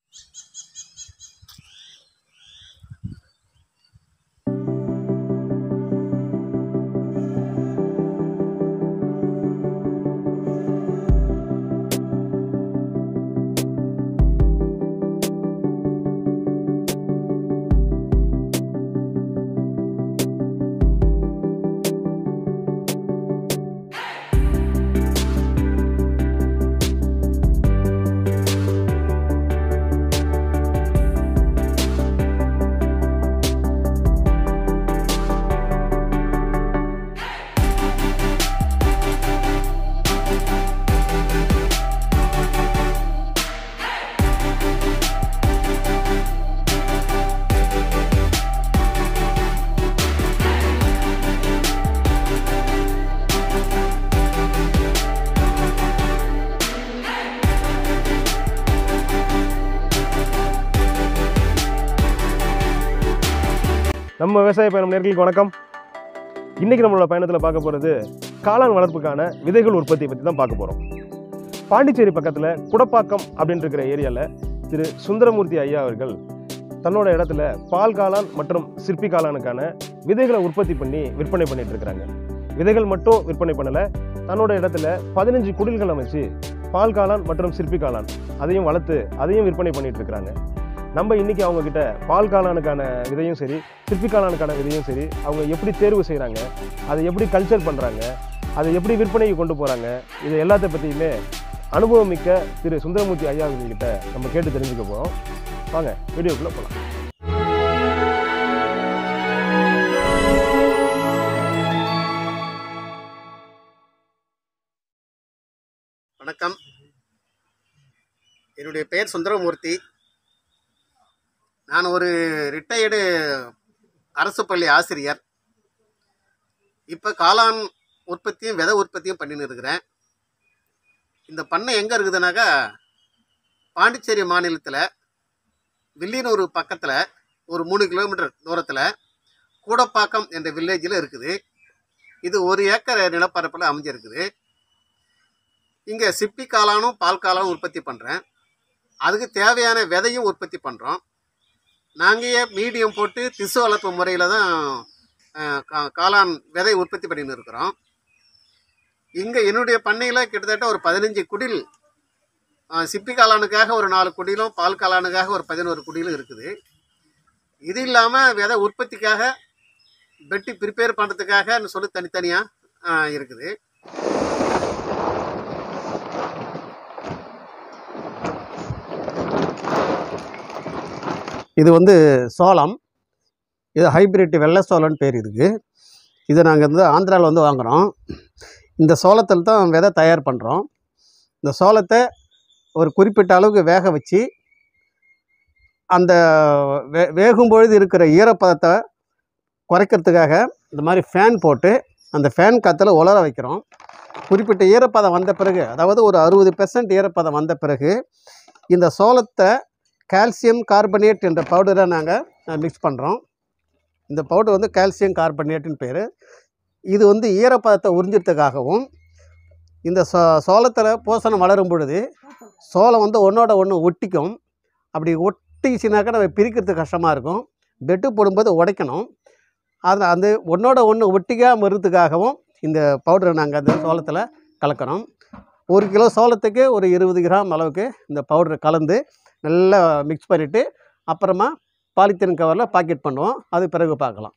நம்ம விவசாய பயணம் நேர்களுக்கு வணக்கம் இன்னைக்கு நம்மளோட பயணத்தில் பார்க்க போகிறது காளான் வளர்ப்புக்கான விதைகள் உற்பத்தியை பற்றி தான் பார்க்க போகிறோம் பாண்டிச்சேரி பக்கத்தில் குடப்பாக்கம் அப்படின்னு இருக்கிற ஏரியாவில் திரு சுந்தரமூர்த்தி ஐயா அவர்கள் தன்னோட இடத்துல பால் காளான் மற்றும் சிற்பி காளானுக்கான விதைகளை உற்பத்தி பண்ணி விற்பனை பண்ணிட்டு இருக்கிறாங்க விதைகள் மட்டும் விற்பனை பண்ணலை தன்னோட இடத்துல பதினஞ்சு குடில்கள் அமைச்சு பால் காளான் மற்றும் சிற்பி காளான் அதையும் வளர்த்து அதையும் விற்பனை பண்ணிட்டு இருக்கிறாங்க நம்ம இன்னைக்கு அவங்க கிட்ட பால் காளானுக்கான விதையும் சரி சிற்பி காளானுக்கான விதையும் சரி அவங்க எப்படி தேர்வு செய்கிறாங்க அதை எப்படி கல்ச்சர் பண்ணுறாங்க அதை எப்படி விற்பனைக்கு கொண்டு போகிறாங்க இது எல்லாத்த பற்றியுமே அனுபவம் மிக்க திரு சுந்தரமூர்த்தி ஐயா கிட்ட நம்ம கேட்டு தெரிஞ்சுக்க போகிறோம் வாங்க வீடியோக்குள்ளே போகலாம் வணக்கம் என்னுடைய பெயர் சுந்தரமூர்த்தி நான் ஒரு ரிட்டையர்டு அரசு பள்ளி ஆசிரியர் இப்போ காளான் உற்பத்தியும் விதை உற்பத்தியும் பண்ணின்னு இருக்கிறேன் இந்த பண்ணை எங்கே இருக்குதுனாக்கா பாண்டிச்சேரி மாநிலத்தில் வில்லியனூர் பக்கத்தில் ஒரு மூணு கிலோமீட்டர் தூரத்தில் கூடப்பாக்கம் என்ற வில்லேஜில் இருக்குது இது ஒரு ஏக்கர் நிலப்பரப்பில் அமைஞ்சிருக்குது இங்கே சிப்பி காளானும் பால் காளானும் உற்பத்தி பண்ணுறேன் அதுக்கு தேவையான விதையும் உற்பத்தி பண்ணுறோம் நாங்கள் மீடியம் போட்டு திசு வளர்ப்பு முறையில் தான் அஹ், கா- காளான் விதை உற்பத்தி பண்ணின்னு இருக்கிறோம் இங்கே என்னுடைய பண்ணையில் கிட்டத்தட்ட ஒரு பதினஞ்சு குடில் அஹ், சிப்பி காளானுக்காக ஒரு நாலு குடிலும் பால் காளானுக்காக ஒரு பதினோரு குடிலும் இருக்குது இது இல்லாமல் விதை உற்பத்திக்காக பெட்டி ப்ரிப்பேர் பண்ணுறதுக்காக சொல்லி தனித்தனியாக இருக்குது இது வந்து சோளம் இது ஹைபிரிட் வெள்ளை சோளம்னு பேர் இதுக்கு இது நாங்கள் வந்து ஆந்திராவில் வந்து வாங்குகிறோம் இந்த சோளத்தில் தான் விதை தயார் பண்ணுறோம் இந்த சோளத்தை ஒரு குறிப்பிட்ட அளவுக்கு வேக வச்சு அந்த வே வேகும் பொழுது இருக்கிற ஈரப்பதத்தை குறைக்கிறதுக்காக இந்த மாதிரி ஃபேன் போட்டு அந்த ஃபேன் காற்றுல உலர வைக்கிறோம் குறிப்பிட்ட ஈரப்பதம் வந்த பிறகு அதாவது ஒரு அறுபது பெர்சன்ட் ஈரப்பதம் வந்த பிறகு இந்த சோளத்தை கால்சியம் கார்பனேட் என்ற பவுடரை நாங்கள் மிக்ஸ் பண்ணுறோம் இந்த பவுடர் வந்து கால்சியம் கார்பனேட்டுன்னு பேர் இது வந்து ஈரப்பதத்தை உறிஞ்சிறதுக்காகவும் இந்த சோ சோளத்தில் பூசணம் வளரும் பொழுது சோளம் வந்து ஒன்றோட ஒன்று ஒட்டிக்கும் அப்படி ஒட்டிச்சுனாக்கா நம்ம பிரிக்கிறதுக்கு கஷ்டமாக இருக்கும் பெட்டு போடும்போது உடைக்கணும் அது அந்த ஒன்றோட ஒன்று ஒட்டிக்காமல் இருக்கிறதுக்காகவும் இந்த பவுடரை நாங்கள் அந்த சோளத்தில் கலக்கிறோம் ஒரு கிலோ சோளத்துக்கு ஒரு இருபது கிராம் அளவுக்கு இந்த பவுடரை கலந்து நல்லா மிக்ஸ் பண்ணிவிட்டு அப்புறமா பாலித்தீன் கவரில் பாக்கெட் பண்ணுவோம் அது பிறகு பார்க்கலாம்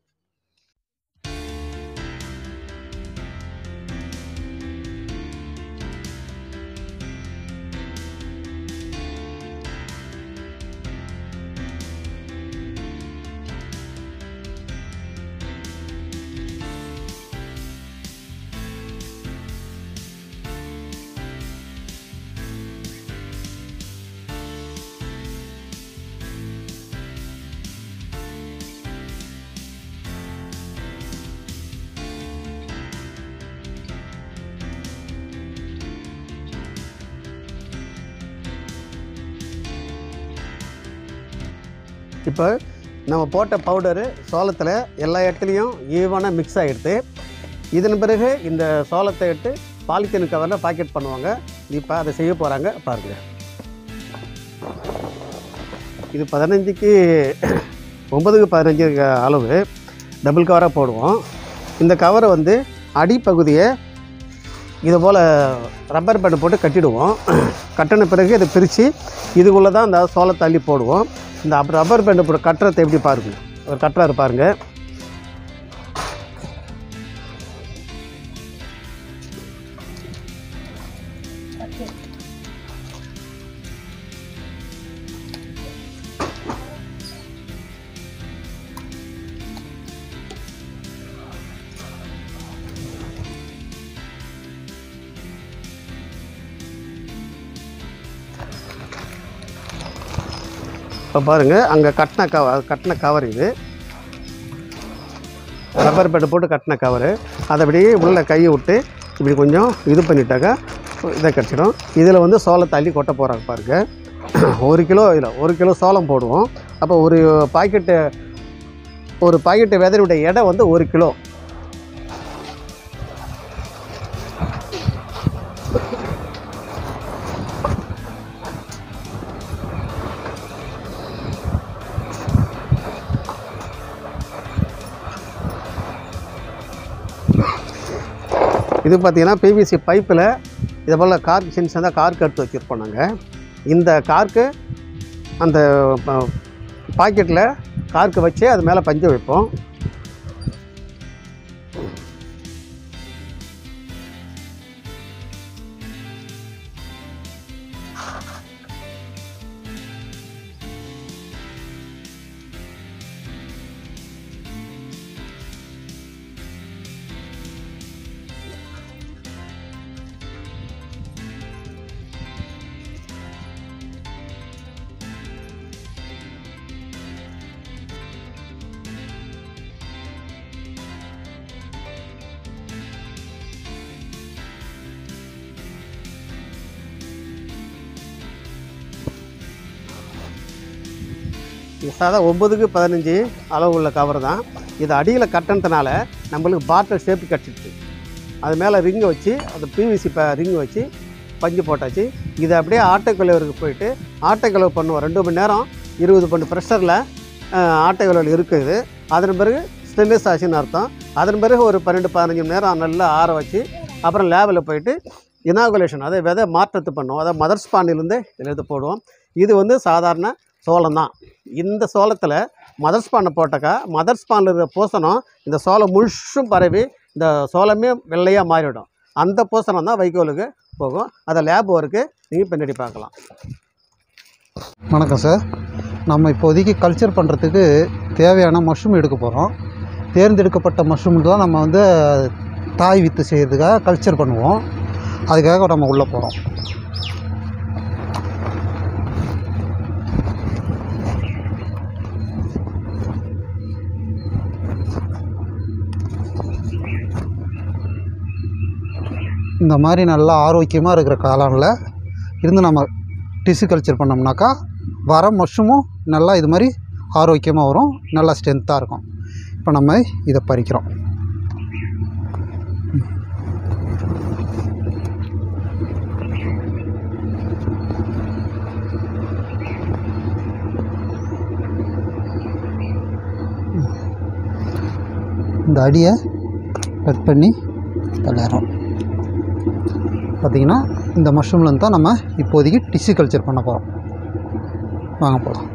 இப்போ நம்ம போட்ட பவுடரு சோளத்தில் எல்லா இடத்துலையும் ஈவனாக மிக்ஸ் ஆகிடுது இதன் பிறகு இந்த சோளத்தை எடுத்து பாலித்தீன் கவரில் பாக்கெட் பண்ணுவாங்க இப்போ அதை செய்ய போகிறாங்க பாருங்கள் இது பதினஞ்சுக்கு ஒம்பதுக்கு பதினஞ்சு அளவு டபுள் கவராக போடுவோம் இந்த கவரை வந்து அடிப்பகுதியை இது போல் ரப்பர் பேண்ட் போட்டு கட்டிடுவோம் கட்டின பிறகு இதை பிரித்து இதுக்குள்ளே தான் இந்த சோளத்தை அள்ளி போடுவோம் இந்த அப் ரப்பர் பேண்ட் போட்டு கட்டுறதை எப்படி பாருங்கள் ஒரு கட்டுறாரு பாருங்கள் இப்போ பாருங்கள் அங்கே கட்டின கவ கட்டின கவர் இது ரப்பர் பேட்டை போட்டு கட்டின கவரு அதை அப்படியே உள்ளே கையை விட்டு இப்படி கொஞ்சம் இது பண்ணிட்டாக்கா இதை கிடச்சிடும் இதில் வந்து சோளத்தை அள்ளி கொட்ட போகிறாங்க பாருங்க ஒரு கிலோ இதில் ஒரு கிலோ சோளம் போடுவோம் அப்போ ஒரு பாக்கெட்டு ஒரு பாக்கெட்டு விதையுடைய எடை வந்து ஒரு கிலோ இது பார்த்தீங்கன்னா பிவிசி பைப்பில் இது போல் கார்க்கு சின்ன சின்னதாக கார்க்கு எடுத்து வச்சுருப்போம் நாங்கள் இந்த கார்க்கு அந்த பாக்கெட்டில் கார்க்கு வச்சு அது மேலே பஞ்சு வைப்போம் இது சாதா ஒம்பதுக்கு பதினஞ்சு அளவு உள்ள கவர் தான் இது அடியில் கட்டினதுனால நம்மளுக்கு பாட்டில் ஷேப்பு கிடச்சிடுச்சு அது மேலே ரிங்கை வச்சு அந்த பிவிசி ப ரிங் வச்சு பஞ்சு போட்டாச்சு இது அப்படியே ஆட்டோக்கலவருக்கு போயிட்டு ஆட்டோக்கலவு பண்ணுவோம் ரெண்டு மணி நேரம் இருபது பண்ணு ப்ரெஷரில் ஆட்டோக்கலவில் இருக்குது அதன் பிறகு ஸ்டென்லெஸ் ஆச்சுன்னு அர்த்தம் அதன் பிறகு ஒரு பன்னெண்டு பதினஞ்சு மணி நேரம் நல்லா ஆற வச்சு அப்புறம் லேபில் போயிட்டு இனாகுலேஷன் அதை விதை மாற்றத்து பண்ணுவோம் அதை மதர்ஸ் பாண்டிலேருந்து இதில் எடுத்து போடுவோம் இது வந்து சாதாரண சோளம் தான் இந்த சோளத்தில் மதர்ஸ் பானை போட்டாக்கா மதர்ஸ் பானில் இருக்கிற பூசணம் இந்த சோளம் முழுசும் பரவி இந்த சோளமே வெள்ளையாக மாறிவிடும் அந்த பூசணம் தான் வைக்கோலுக்கு போகும் அதை லேப் ஒர்க்கு நீங்கள் பின்னாடி பார்க்கலாம் வணக்கம் சார் நம்ம இப்போதைக்கு கல்ச்சர் பண்ணுறதுக்கு தேவையான மஷ்ரூம் எடுக்க போகிறோம் தேர்ந்தெடுக்கப்பட்ட மஷ்ரூம் தான் நம்ம வந்து தாய் வித்து செய்கிறதுக்காக கல்ச்சர் பண்ணுவோம் அதுக்காக நம்ம உள்ளே போகிறோம் இந்த மாதிரி நல்லா ஆரோக்கியமாக இருக்கிற காளானில் இருந்து நம்ம டிஷ்யூ கல்ச்சர் பண்ணோம்னாக்கா வர மஷ்ரூமும் நல்லா இது மாதிரி ஆரோக்கியமாக வரும் நல்லா ஸ்ட்ரென்த்தாக இருக்கும் இப்போ நம்ம இதை பறிக்கிறோம் இந்த அடியை கட் பண்ணி தள்ளிடுறோம் பார்த்திங்கன்னா இந்த மஷ்ரூம்லேருந்து தான் நம்ம இப்போதைக்கு டிஷ்யூ கல்ச்சர் பண்ண போகிறோம் வாங்க போகலாம்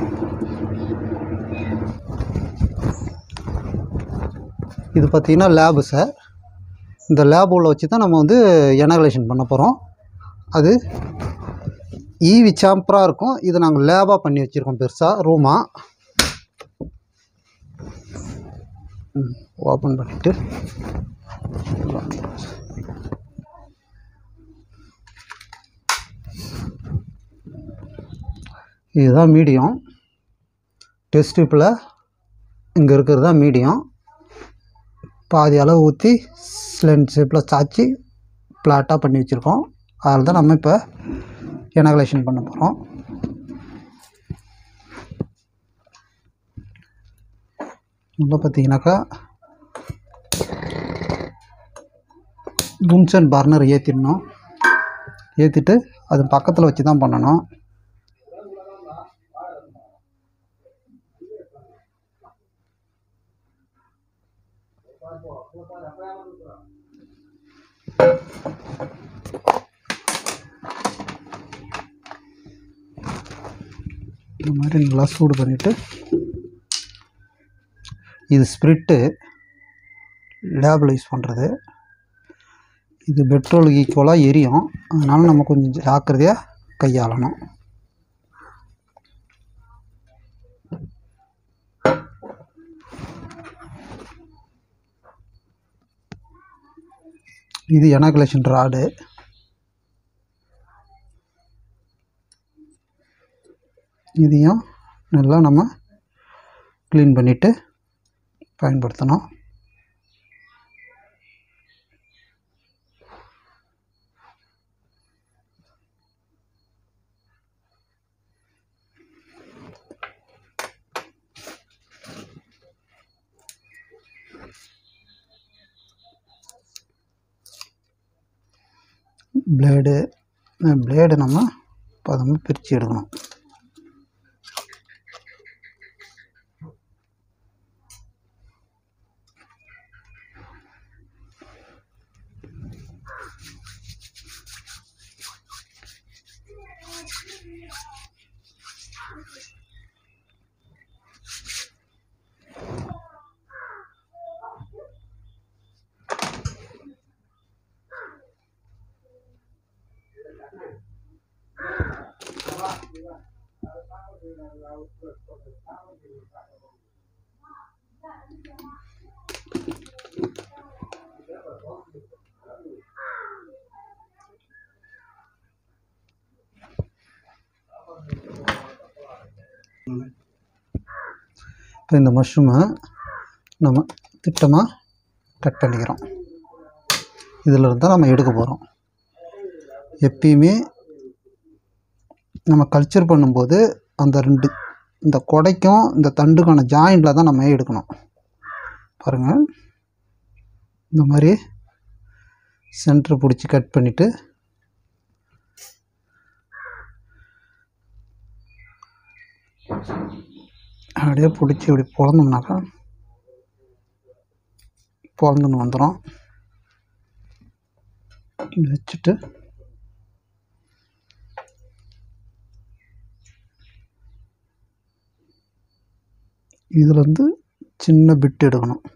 இது பார்த்திங்கன்னா லேபு சார் இந்த லேப் உள்ள வச்சு தான் நம்ம வந்து எனகலேஷன் பண்ண போகிறோம் அது ஈவி சாம்பராக இருக்கும் இது நாங்கள் லேபாக பண்ணி வச்சுருக்கோம் பெருசாக ரூமாக ஓப்பன் பண்ணிவிட்டு இதுதான் மீடியம் டெஸ்ட் டியூப்பில் இங்கே இருக்கிறது தான் மீடியம் பாதி அளவு ஊற்றி ஸ்லெண்ட் ஷேப்பில் சாய்ச்சி ஃப்ளாட்டாக பண்ணி வச்சுருக்கோம் அதில் தான் நம்ம இப்போ எனகலேஷன் பண்ண போகிறோம் உள்ள பார்த்தீங்கன்னாக்கா புன்சன் பர்னர் ஏற்றிடணும் ஏற்றிட்டு அது பக்கத்தில் வச்சு தான் பண்ணணும் இந்த மாதிரி நல்லா சூடு பண்ணிவிட்டு இது ஸ்பிரிட்டு லேபில் யூஸ் பண்ணுறது இது பெட்ரோலுக்கு ஈக்குவலாக எரியும் அதனால் நம்ம கொஞ்சம் ஜாக்கிரதையாக கையாளணும் இது எனகுலேஷன் ராடு இதையும் நல்லா நம்ம க்ளீன் பண்ணிவிட்டு பயன்படுத்தணும் பிளேடு பிளேடு நம்ம பதமாக பிரித்து எடுக்கணும் இப்போ இந்த மஷ்ரூமை நம்ம திட்டமாக கட் பண்ணிக்கிறோம் இதில் இருந்தால் நம்ம எடுக்க போகிறோம் எப்பயுமே நம்ம கல்ச்சர் பண்ணும்போது அந்த ரெண்டு இந்த கொடைக்கும் இந்த தண்டுக்கான ஜாயிண்டில் தான் நம்ம எடுக்கணும் பாருங்கள் இந்த மாதிரி சென்டர் பிடிச்சி கட் பண்ணிவிட்டு அப்படியே பிடிச்சி இப்படி பொழந்தோம்னாக்கா பொழந்துன்னு வந்துடும் இது வச்சுட்டு இதில் வந்து சின்ன பிட் எடுக்கணும்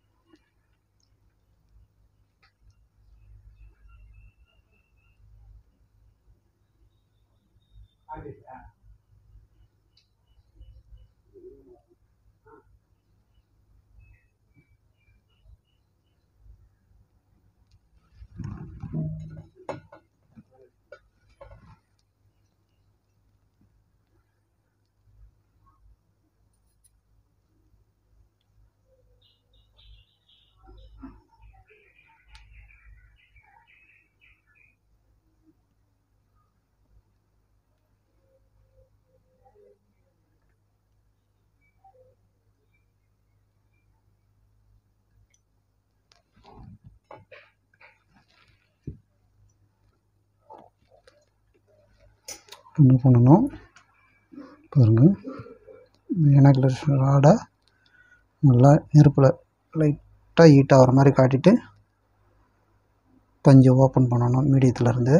என்ன பண்ணணும் பாருங்கள் எனக்குலர் ராடை நல்லா நெருப்பில் லைட்டாக ஹீட் ஆகிற மாதிரி காட்டிட்டு பஞ்சை ஓப்பன் பண்ணணும் மீடியத்தில் இருந்து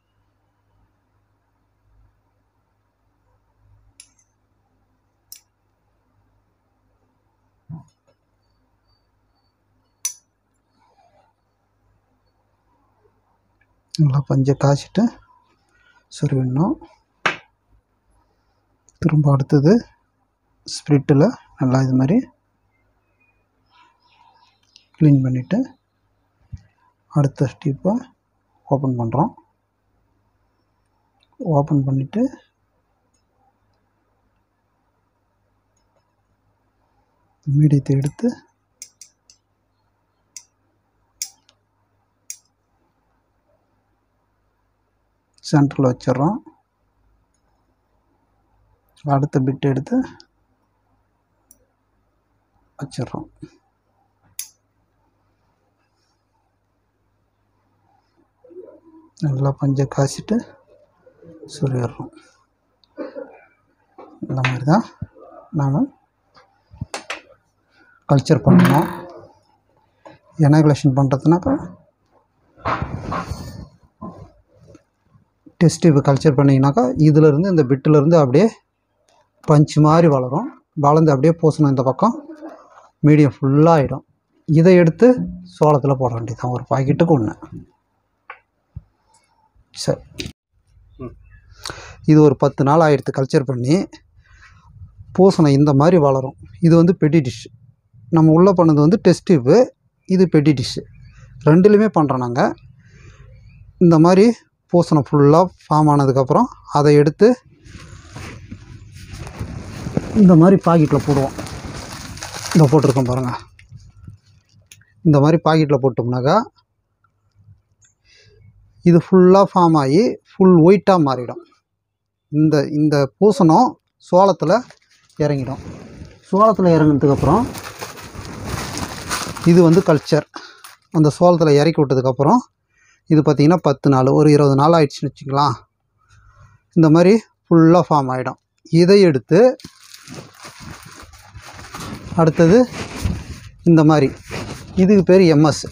நல்லா பஞ்சை காய்ச்சிட்டு சொருவிடணும் திரும்ப அடுத்தது ஸ்ப்ரிட்டில் நல்லா இது மாதிரி க்ளீன் பண்ணிவிட்டு அடுத்த ஸ்டீப்பை ஓப்பன் பண்ணுறோம் ஓப்பன் பண்ணிவிட்டு மீடியத்தை எடுத்து சென்டரில் வச்சிடுறோம் அடுத்த பிட் எடுத்து வச்சிடுறோம் நல்லா பஞ்சை காய்ச்சிட்டு சொல்லிடுறோம் இந்த மாதிரி தான் நாம் கல்ச்சர் பண்ணணும் எனகுலேஷன் பண்ணுறதுனாக்கா டெஸ்ட் இப்போ கல்ச்சர் பண்ணிங்கனாக்கா இதிலேருந்து இந்த பிட்டிலேருந்து அப்படியே பஞ்சு மாதிரி வளரும் வளர்ந்து அப்படியே பூசணும் இந்த பக்கம் மீடியம் ஃபுல்லாக ஆகிடும் இதை எடுத்து சோளத்தில் போட வேண்டியதுதான் ஒரு பாக்கெட்டுக்கு ஒன்று சரி இது ஒரு பத்து நாள் ஆயிடுத்து கல்ச்சர் பண்ணி பூசணம் இந்த மாதிரி வளரும் இது வந்து பெட்டி டிஷ் நம்ம உள்ளே பண்ணது வந்து டெஸ்ட் டியூப்பு இது பெட்டி டிஷ்ஷு ரெண்டுலேயுமே பண்ணுறோம் நாங்கள் இந்த மாதிரி பூசணம் ஃபுல்லாக ஃபார்ம் ஆனதுக்கப்புறம் அதை எடுத்து இந்த மாதிரி பாக்கெட்டில் போடுவோம் இந்த போட்டிருக்கோம் பாருங்கள் இந்த மாதிரி பாக்கெட்டில் போட்டோம்னாக்கா இது ஃபுல்லாக ஃபார்ம் ஆகி ஃபுல் ஒயிட்டாக மாறிடும் இந்த இந்த பூசணம் சோளத்தில் இறங்கிடும் சோளத்தில் இறங்கினதுக்கப்புறம் இது வந்து கல்ச்சர் அந்த சோளத்தில் இறக்கி விட்டதுக்கப்புறம் இது பார்த்திங்கன்னா பத்து நாள் ஒரு இருபது நாள் ஆயிடுச்சுன்னு வச்சுக்கலாம் இந்த மாதிரி ஃபுல்லாக ஃபார்ம் ஆகிடும் இதை எடுத்து அடுத்தது இந்த மாதிரி இதுக்கு பேர் எம்எஸ்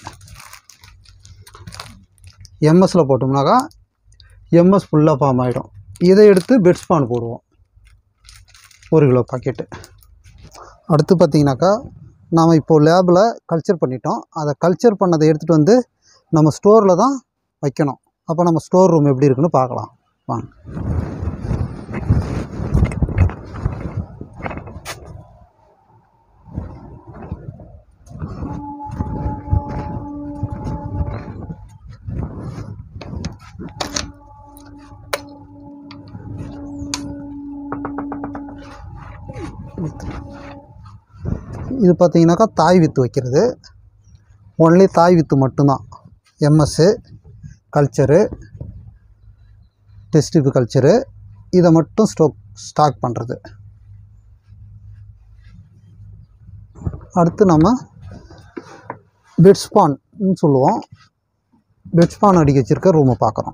எம்எஸ்சில் போட்டோம்னாக்கா எம்எஸ் ஃபுல்லாக ஃபார்ம் ஆகிடும் இதை எடுத்து பெட்ஸ்பான் போடுவோம் ஒரு கிலோ பாக்கெட்டு அடுத்து பார்த்திங்கனாக்கா நாம் இப்போது லேபில் கல்ச்சர் பண்ணிட்டோம் அதை கல்ச்சர் பண்ணதை எடுத்துகிட்டு வந்து நம்ம ஸ்டோரில் தான் வைக்கணும் அப்போ நம்ம ஸ்டோர் ரூம் எப்படி இருக்குன்னு பார்க்கலாம் வாங்க இது பார்த்தீங்கன்னாக்கா தாய் வித்து வைக்கிறது ஒன்லி தாய் வித்து மட்டும்தான் எம்எஸ்ஸு கல்ச்சரு டெஸ்டிப்பு கல்ச்சரு இதை மட்டும் ஸ்டோக் ஸ்டாக் பண்ணுறது அடுத்து நம்ம பெட்ஸ்பான்னு சொல்லுவோம் பெட்ஸ்பான் அடிக்க வச்சுருக்க ரூமை பார்க்குறோம்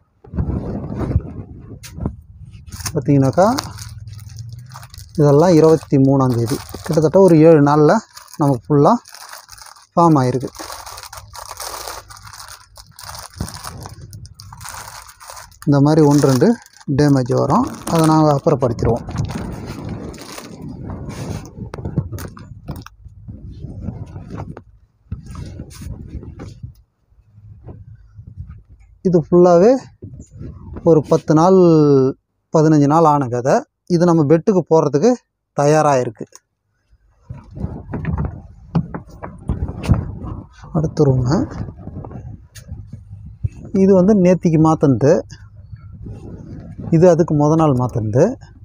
பார்த்தீங்கன்னாக்கா இதெல்லாம் இருபத்தி மூணாந்தேதி கிட்டத்தட்ட ஒரு ஏழு நாளில் நமக்கு ஃபுல்லாக ஃபார்ம் ஆகிருக்கு இந்த மாதிரி ஒன்று ரெண்டு டேமேஜ் வரும் அதை நாங்கள் அப்புறப்படுத்திடுவோம் இது ஃபுல்லாகவே ஒரு பத்து நாள் பதினஞ்சு நாள் ஆன விதை இது நம்ம பெட்டுக்கு போடுறதுக்கு தயாராக இருக்குது அடுத்த ரூமு இது வந்து நேத்திக்கு மாற்றினது இது அதுக்கு முத நாள் மாற்றினது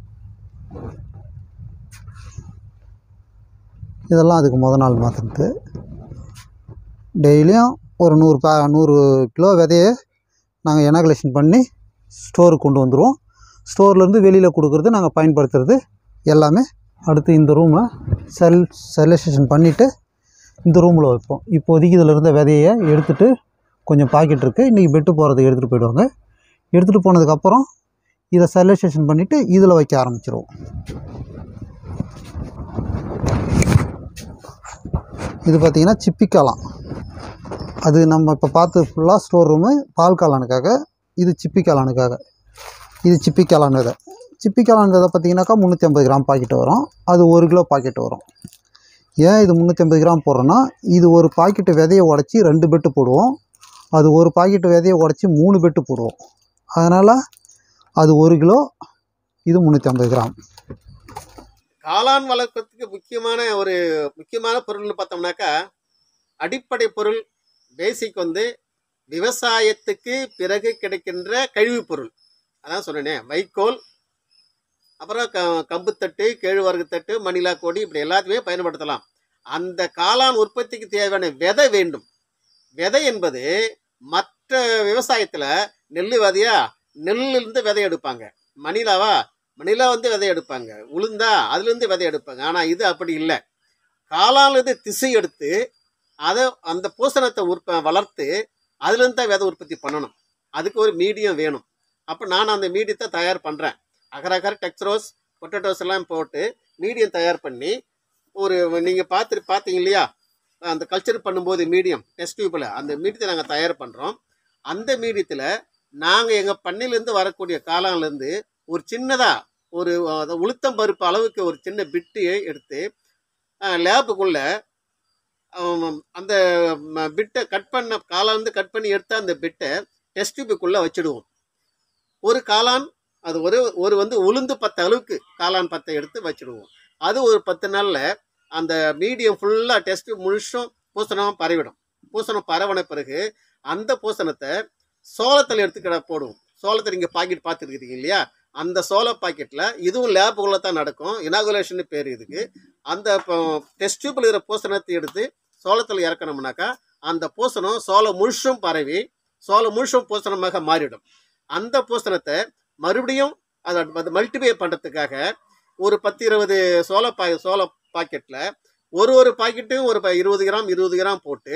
இதெல்லாம் அதுக்கு முத நாள் மாற்றினது டெய்லியும் ஒரு நூறு பா நூறு கிலோ விதையை நாங்கள் எனகலேஷன் பண்ணி ஸ்டோருக்கு கொண்டு வந்துடுவோம் ஸ்டோர்லேருந்து வெளியில் கொடுக்குறது நாங்கள் பயன்படுத்துறது எல்லாமே அடுத்து இந்த ரூமை செல் செலக்ஷன் பண்ணிவிட்டு இந்த ரூமில் வைப்போம் இப்போதைக்கு இதில் இருந்த விதையை எடுத்துகிட்டு கொஞ்சம் பாக்கெட் இருக்குது இன்றைக்கி பெட்டு போகிறதுக்கு எடுத்துகிட்டு போயிடுவாங்க எடுத்துகிட்டு போனதுக்கப்புறம் இதை செலக்ஷன் பண்ணிவிட்டு இதில் வைக்க ஆரம்பிச்சிருவோம் இது பார்த்திங்கன்னா சிப்பிக்காளான் அது நம்ம இப்போ பார்த்து ஃபுல்லாக ஸ்டோர் ரூமு பால் காளானுக்காக இது சிப்பி காளானுக்காக இது சிப்பி காளான் விதை சிப்பி காளான் விதை பார்த்தீங்கன்னாக்கா முந்நூற்றி ஐம்பது கிராம் பாக்கெட் வரும் அது ஒரு கிலோ பாக்கெட் வரும் ஏன் இது முந்நூற்றி ஐம்பது கிராம் போடுறோன்னா இது ஒரு பாக்கெட்டு விதையை உடச்சி ரெண்டு பெட்டு போடுவோம் அது ஒரு பாக்கெட்டு விதையை உடச்சி மூணு பெட்டு போடுவோம் அதனால் அது ஒரு கிலோ இது முந்நூற்றி ஐம்பது கிராம் காளான் வளர்க்கறதுக்கு முக்கியமான ஒரு முக்கியமான பொருள்னு பார்த்தோம்னாக்கா அடிப்படை பொருள் பேசிக் வந்து விவசாயத்துக்கு பிறகு கிடைக்கின்ற கழிவுப் பொருள் அதான் சொன்னேனே வைக்கோல் அப்புறம் க கம்புத்தட்டு கேழ்வரகுத்தட்டு மணிலா கொடி இப்படி எல்லாத்தையுமே பயன்படுத்தலாம் அந்த காளான் உற்பத்திக்கு தேவையான விதை வேண்டும் விதை என்பது மற்ற விவசாயத்தில் நெல் விதையா நெல்லிருந்து விதை எடுப்பாங்க மணிலாவா மணிலா வந்து விதை எடுப்பாங்க உளுந்தா அதுலேருந்து விதை எடுப்பாங்க ஆனால் இது அப்படி இல்லை காளான்லேருந்து திசை எடுத்து அதை அந்த பூசணத்தை உற்ப வளர்த்து அதுலேருந்து தான் விதை உற்பத்தி பண்ணணும் அதுக்கு ஒரு மீடியம் வேணும் அப்போ நான் அந்த மீடியத்தை தயார் பண்ணுறேன் அகர் அகர் டெக்ஸ்ரோஸ் பொட்டேட்டோஸ் எல்லாம் போட்டு மீடியம் தயார் பண்ணி ஒரு நீங்கள் பார்த்து பார்த்தீங்க இல்லையா அந்த கல்ச்சர் பண்ணும்போது மீடியம் டெஸ்ட் டியூப்பில் அந்த மீடியத்தை நாங்கள் தயார் பண்ணுறோம் அந்த மீடியத்தில் நாங்கள் எங்கள் பண்ணையிலேருந்து வரக்கூடிய காளான்லேருந்து ஒரு சின்னதாக ஒரு அஹ், உளுத்தம் பருப்பு அளவுக்கு ஒரு சின்ன பிட்டு எடுத்து லேபுக்குள்ள அந்த பிட்டை கட் பண்ண காளான் கட் பண்ணி எடுத்த அந்த பிட்டை டெஸ்ட் டியூபுக்குள்ளே வச்சுடுவோம் ஒரு காளான் அது ஒரு ஒரு வந்து உளுந்து பத்து அளவுக்கு காளான் பத்தை எடுத்து வச்சுடுவோம் அது ஒரு பத்து நாளில் அந்த மீடியம் ஃபுல்லாக டெஸ்ட் முழுசும் பூசணம் பரவிடும் பூசணம் பரவன பிறகு அந்த பூசணத்தை சோளத்தில் எடுத்துக்கிட போடுவோம் சோளத்தில் நீங்கள் பாக்கெட் பார்த்துருக்கீங்க இல்லையா அந்த சோள பாக்கெட்டில் இதுவும் லேபுக்குள்ளே தான் நடக்கும் இனாகுலேஷன் பேர் இதுக்கு அந்த டெஸ்ட் டியூப்பில் இருக்கிற பூசணத்தை எடுத்து சோளத்தில் இறக்கணும்னாக்கா அந்த பூசணம் சோளம் முழுசும் பரவி சோளம் முழுசும் பூசணமாக மாறிடும் அந்த பூசணத்தை மறுபடியும் அதை மல்டிப்ளை பண்ணுறதுக்காக ஒரு பத்து இருபது சோள பா சோள பாக்கெட்டில் ஒரு ஒரு பாக்கெட்டும் ஒரு ப- இருபது கிராம் இருபது கிராம் போட்டு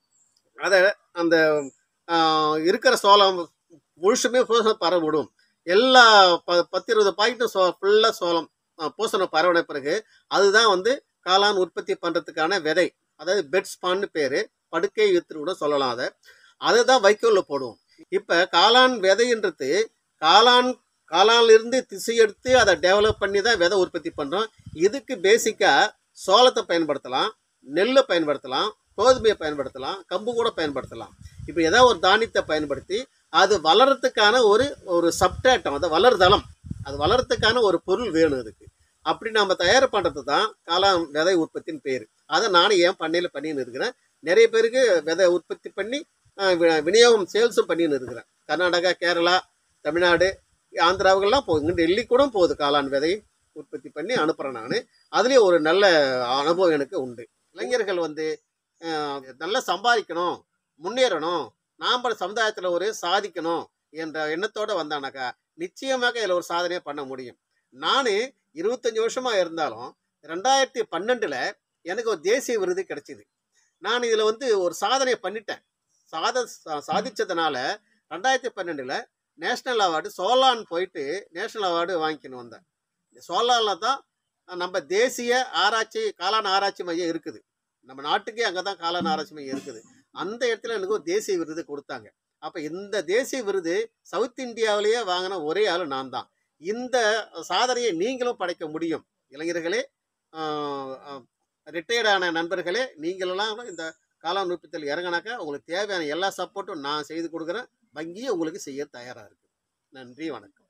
அதை அந்த ஆஹ், இருக்கிற சோளம் முழுசுமே பூசணம் பரவ விடும் எல்லா ப பத்து இருபது பாக்கெட்டும் சோ ஃபுல்லாக சோளம் ஆஹ், பூசணம் பரவின பிறகு அதுதான் வந்து காளான் உற்பத்தி பண்ணுறதுக்கான விதை அதாவது பெட் ஸ்பான்னு பேர் படுக்கை வித்து கூட சொல்லலாம் அதை அதை தான் வைக்கோலில் போடுவோம் இப்போ காளான் விதைன்றது காளான் காளான்ல இருந்து திசை எடுத்து அதை டெவலப் பண்ணி தான் விதை உற்பத்தி பண்ணுறோம் இதுக்கு பேசிக்காக சோளத்தை பயன்படுத்தலாம் நெல்லை பயன்படுத்தலாம் கோதுமையை பயன்படுத்தலாம் கம்பு கூட பயன்படுத்தலாம் இப்போ ஏதாவது ஒரு தானியத்தை பயன்படுத்தி அது வளர்றதுக்கான ஒரு ஒரு சப்டேட்டம் அது வளர்தளம் அது வளர்றதுக்கான ஒரு பொருள் வேணும் அதுக்கு அப்படி நம்ம தயார் பண்ணுறது தான் காளான் விதை உற்பத்தின்னு பேர் அதை நானும் ஏன் பண்ணையில் பண்ணின்னு இருக்கிறேன் நிறைய பேருக்கு விதை உற்பத்தி பண்ணி அஹ், வி- விநியோகம் சேல்ஸும் பண்ணின்னு இருக்கிறேன் கர்நாடகா கேரளா தமிழ்நாடு ஆந்திராவுக்கெல்லாம் போகுது இங்கே டெல்லி கூட போகுது காளான் விதை உற்பத்தி பண்ணி அனுப்புகிறேன் நான் அதுலேயும் ஒரு நல்ல அனுபவம் எனக்கு உண்டு இளைஞர்கள் வந்து அஹ், நல்லா சம்பாதிக்கணும் முன்னேறணும் நாம் சமுதாயத்தில் ஒரு சாதிக்கணும் என்ற எண்ணத்தோடு வந்தானாக்கா நிச்சயமாக இதில் ஒரு சாதனையை பண்ண முடியும் நான் இருபத்தஞ்சி வருஷமாக இருந்தாலும் ரெண்டாயிரத்தி பன்னெண்டில் எனக்கு ஒரு தேசிய விருது கிடைச்சிது நான் இதில் வந்து ஒரு சாதனையை பண்ணிட்டேன் சாத சா- சாதிச்சதுனால ரெண்டாயிரத்தி பன்னெண்டில் நேஷ்னல் அவார்டு சோலான் போயிட்டு நேஷ்னல் அவார்டு வாங்கிக்கணும் வந்தேன் சோலானில் தான் நம்ம தேசிய ஆராய்ச்சி காளான் ஆராய்ச்சி மையம் இருக்குது நம்ம நாட்டுக்கே அங்கே தான் காளான் ஆராய்ச்சி மையம் இருக்குது அந்த இடத்துல எனக்கு ஒரு தேசிய விருது கொடுத்தாங்க அப்போ இந்த தேசிய விருது சவுத் இந்தியாவிலேயே வாங்கின ஒரே ஆள் நான் தான் இந்த சாதனையை நீங்களும் படைக்க முடியும் இளைஞர்களே ரிட்டையர்டான நண்பர்களே நீங்களெல்லாம் இந்த காளான் உற்பத்தியில் இறங்கினாக்கா உங்களுக்கு தேவையான எல்லா சப்போர்ட்டும் நான் செய்து கொடுக்குறேன் வங்கியும் உங்களுக்கு செய்ய தயாராக இருக்குது நன்றி வணக்கம்